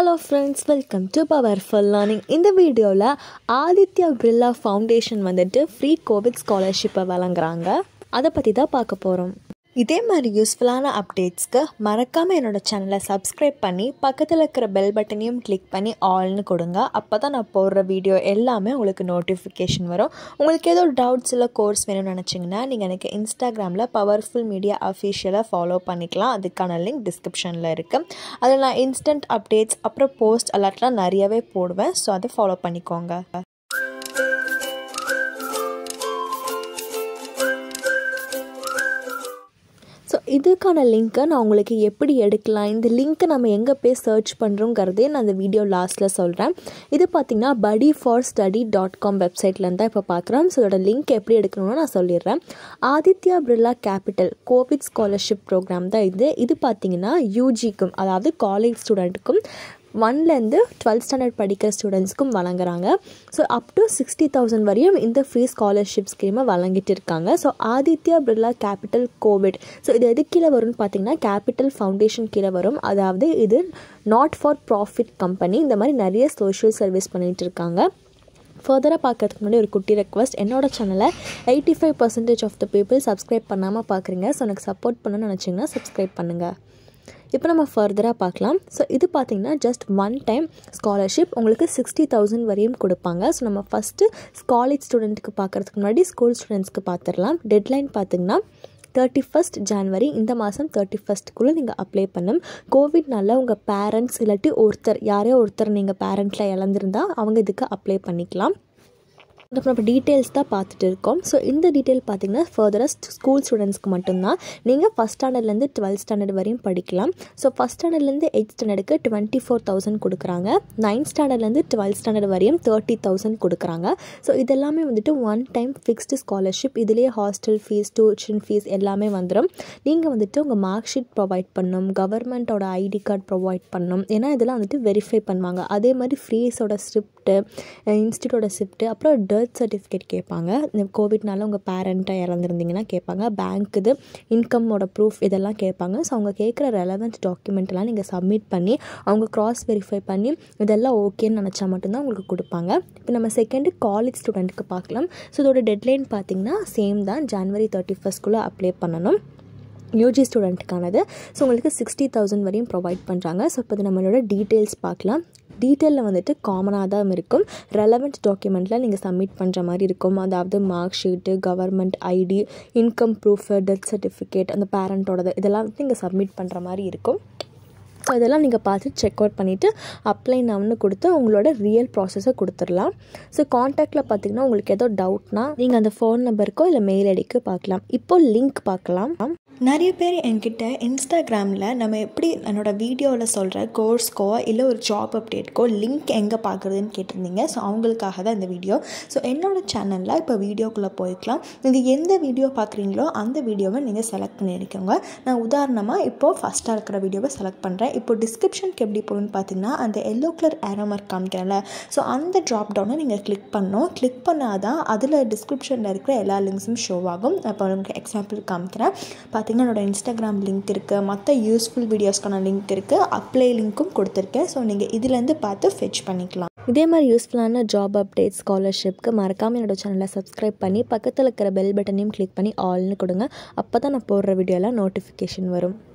hello friends welcome to powerful learning இந்த வீடியோவில் Aditya Birla foundation வந்துட்டு ஃப்ரீ கோவிட் ஸ்காலர்ஷிப்பை வழங்குறாங்க அதை பற்றி தான் பார்க்க போகிறோம் இதே மாதிரி யூஸ்ஃபுல்லான அப்டேட்ஸ்க்கு மறக்காமல் என்னோடய சேனலை சப்ஸ்கிரைப் பண்ணி பக்கத்தில் இருக்கிற பெல் பட்டனையும் கிளிக் பண்ணி ஆல்னு கொடுங்க அப்போ தான் நான் போடுற வீடியோ எல்லாமே உங்களுக்கு நோட்டிஃபிகேஷன் வரும் உங்களுக்கு ஏதோ டவுட்ஸ் இல்லை கோர்ஸ் வேணும்னு நினச்சிங்கன்னா நீங்கள் எனக்கு இன்ஸ்டாகிராமில் பவர்ஃபுல் மீடியா அஃபீஷியலாக ஃபாலோ பண்ணிக்கலாம் அதுக்கான லிங்க் டிஸ்கிரிப்ஷனில் இருக்குது அதில் நான் இன்ஸ்டன்ட் அப்டேட்ஸ் அப்புறம் போஸ்ட் அலர்ட்லாம் நிறையவே போடுவேன் ஸோ அதை ஃபாலோ பண்ணிக்கோங்க ஸோ இதுக்கான லிங்க்கை நான் உங்களுக்கு எப்படி எடுக்கலாம் இந்த லிங்க்கை நம்ம எங்கே போய் சர்ச் பண்ணுறோங்கிறதே நான் அந்த வீடியோ லாஸ்ட்டில் சொல்கிறேன் இது பார்த்திங்கன்னா படி ஃபார் ஸ்டடி டாட் காம் வெப்சைட்லேருந்து தான் இப்போ பார்க்குறோம் ஸோ இதோட லிங்க் எப்படி எடுக்கணும்னு நான் சொல்லிடுறேன் Aditya Birla capital covid scholarship program தான் இது இது பார்த்திங்கன்னா யூஜிக்கும் அதாவது காலேஜ் ஸ்டூடெண்ட்டுக்கும் ஒன்லேருந்து டுவெல்த் ஸ்டாண்டர்ட் படிக்கிற ஸ்டூடெண்ட்ஸ்க்கும் வழங்குறாங்க so up to sixty thousand வரையும் இந்த ஃப்ரீ ஸ்காலர்ஷிப் ஸ்கீமை வழங்கிட்டு இருக்காங்க so Aditya Birla capital covid so இது எது கீழே வரும்னு பார்த்தீங்கன்னா கேபிட்டல் ஃபவுண்டேஷன் கீழே வரும் அதாவது இது நாட் ஃபார் ப்ராஃபிட் கம்பெனி இந்த மாதிரி நிறைய சோஷியல் சர்வீஸ் பண்ணிகிட்டு இருக்காங்க ஃபர்தராக பார்க்கறதுக்கு முன்னாடி ஒரு குட்டி ரெக்வஸ்ட் என்னோட சேனலை eighty five percentage of the people subscribe பண்ணாமல் பார்க்குறீங்க ஸோ எனக்கு சப்போர்ட் பண்ணணும்னு நினச்சிங்கன்னா சப்ஸ்கிரைப் பண்ணுங்கள் இப்போ நம்ம ஃபர்தராக பார்க்கலாம் ஸோ இது பார்த்திங்கன்னா ஜஸ்ட் ஒன் டைம் ஸ்காலர்ஷிப் உங்களுக்கு சிக்ஸ்டி தௌசண்ட் வரையும் கொடுப்பாங்க ஸோ நம்ம ஃபஸ்ட்டு காலேஜ் ஸ்டூடெண்ட்டுக்கு பார்க்குறதுக்கு முன்னாடி ஸ்கூல் ஸ்டூடெண்ட்ஸ்க்கு பார்த்துடலாம் டெட்லைன் பார்த்திங்கன்னா தேர்ட்டி ஃபஸ்ட் ஜான்வரி இந்த மாதம் தேர்ட்டி ஃபஸ்ட்டுக்குள்ளே நீங்கள் அப்ளை பண்ணும் கோவிட்னால உங்கள் பேரண்ட்ஸ் இல்லாட்டி ஒருத்தர் யாரையோ ஒருத்தர் நீங்கள் பேரண்ட்டில் இழந்திருந்தா அவங்க இதுக்கு அப்ளை பண்ணிக்கலாம் அப்புறம் நம்ம டீட்டெயில்ஸ் தான் பார்த்துட்டு இருக்கோம் ஸோ இந்த டீட்டெயில் பார்த்தீங்கன்னா ஃபர்தராக ஸ்கூல் ஸ்டூடெண்ட்ஸ்க்கு மட்டும்தான் நீங்கள் ஃபஸ்ட் ஸ்டாண்டர்ட்லேருந்து டுவெல்த் ஸ்டாண்டர்ட் வரையும் படிக்கலாம் ஸோ ஃபஸ்ட் ஸ்டாண்டர்ட்லேருந்து எயிட் ஸ்டாண்டர்டுக்கு டுவெண்ட்டி ஃபோர் தௌசண்ட் கொடுக்குறாங்க நைன்த் ஸ்டாண்டர்ட்லேருந்து டுவெல்த் ஸ்டாண்டர்ட் வரையும் தேர்ட்டி தௌசண்ட் கொடுக்குறாங்க ஸோ இதெல்லாமே வந்துட்டு ஒன் டைம் ஃபிக்ஸ்டு ஸ்காலர்ஷிப் இதுலேயே ஹாஸ்டல் ஃபீஸ் டியூஷன் ஃபீஸ் எல்லாமே வந்துடும் நீங்கள் வந்துட்டு உங்கள் மார்க் ஷீட் ப்ரொவைட் பண்ணணும் கவர்மெண்ட்டோட ஐடி கார்டு ப்ரொவைட் பண்ணணும் ஏன்னா இதெல்லாம் வந்துட்டு வெரிஃபை பண்ணுவாங்க அதே மாதிரி ஃப்ரீஸோட ஸ்கிரிப்ட்டு இன்ஸ்டியூட்டோட ஸ்கிரிப்ட்டு அப்புறம் டெர்த் சர்டிஃபிகேட் கேட்பாங்க இந்த கோவிட்னால உங்கள் பேரண்ட்டை இறந்துருந்தீங்கன்னா கேட்பாங்க பேங்க் இது இன்கம்மோட ப்ரூஃப் இதெல்லாம் கேட்பாங்க ஸோ அவங்க கேட்குற ரெலவெண்ட் டாக்குமெண்ட்லாம் நீங்கள் சப்மிட் பண்ணி அவங்க க்ராஸ் வெரிஃபை பண்ணி இதெல்லாம் ஓகேன்னு நினச்சா மட்டும்தான் உங்களுக்கு கொடுப்பாங்க இப்போ நம்ம செகண்டு காலேஜ் ஸ்டூடெண்ட்டுக்கு பார்க்கலாம் ஸோ இதோட டெட்லைன் பார்த்திங்கன்னா சேம் தான் ஜான்வரி தேர்ட்டி ஃபஸ்ட்குள்ளே அப்ளை பண்ணணும் யூஜி ஸ்டூடெண்ட்டுக்கானது ஸோ உங்களுக்கு சிக்ஸ்டி தௌசண்ட் வரையும் ப்ரொவைட் பண்ணுறாங்க ஸோ இப்போ நம்மளோட டீட்டெயில்ஸ் பார்க்கலாம் டீட்டெயிலில் வந்துட்டு காமனாக தான் இருக்கும் ரெலவெண்ட் டாக்குமெண்ட்டில் நீங்கள் சப்மிட் பண்ணுற மாதிரி இருக்கும் அதாவது mark sheet government ID income proof death certificate அந்த பேரண்ட்டோடது இதெல்லாம் வந்து நீங்கள் சப்மிட் பண்ணுற மாதிரி இருக்கும் ஸோ இதெல்லாம் நீங்கள் பார்த்து செக் அவுட் பண்ணிவிட்டு அப்ளை நவுன்னு கொடுத்து உங்களோட ரியல் ப்ராசஸை கொடுத்துடலாம் ஸோ காண்டாக்டில் பார்த்தீங்கன்னா உங்களுக்கு ஏதோ டவுட்னா நீங்கள் அந்த ஃபோன் நம்பருக்கோ இல்லை மெயில் ஐடிக்கு பார்க்கலாம் இப்போ லிங்க் பார்க்கலாம் நிறைய பேர் என்கிட்ட இன்ஸ்டாகிராமில் நம்ம எப்படி என்னோடய வீடியோவில் சொல்கிற கோர்ஸ்க்கோ இல்லை ஒரு ஜாப் அப்டேட்க்கோ லிங்க் எங்கே பார்க்குறதுன்னு கேட்டிருந்தீங்க ஸோ அவங்களுக்காக தான் இந்த வீடியோ ஸோ என்னோடய சேனலில் இப்போ வீடியோக்குள்ளே போய்க்கலாம் நீங்கள் எந்த வீடியோ பார்க்குறீங்களோ அந்த வீடியோவை நீங்கள் செலக்ட் பண்ணியிருக்கோங்க நான் உதாரணமாக இப்போது ஃபஸ்ட்டாக இருக்கிற வீடியோவை செலக்ட் பண்ணுறேன் இப்போ டிஸ்கிரிப்ஷனுக்கு எப்படி போகணும்னு பார்த்தீங்கன்னா அந்த எல்லோ கலர் ஏரோ மார்க் காமிக்கிறேன்ல ஸோ அந்த ட்ராப் டவுனை நீங்கள் கிளிக் பண்ணணும் கிளிக் பண்ணால் தான் அதில் டிஸ்கிரிப்ஷனில் இருக்கிற எல்லா லிங்க்ஸும் ஷோ ஆகும் இப்போ உங்களுக்கு எக்ஸாம்பிள் காமிக்கிறேன் பார்த்தீங்கன்னா என்னோடய இன்ஸ்டாகிராம் லிங்க் இருக்குது மற்ற யூஸ்ஃபுல் வீடியோஸ்க்கான லிங்க் இருக்குது அப்ளை லிங்க்கும் கொடுத்துருக்கேன் ஸோ நீங்கள் இதுலேருந்து பார்த்து ஃபெச் பண்ணிக்கலாம் இதே மாதிரி யூஸ்ஃபுல்லான ஜாப் அப்டேட் ஸ்காலர்ஷிப்க்கு மறக்காமல் என்னோட சேனலை சப்ஸ்கிரைப் பண்ணி பக்கத்தில் இருக்கிற பெல் பட்டனையும் கிளிக் பண்ணி ஆல்னு கொடுங்க அப்போ தான் நான் போடுற வீடியோலாம் நோட்டிஃபிகேஷன் வரும்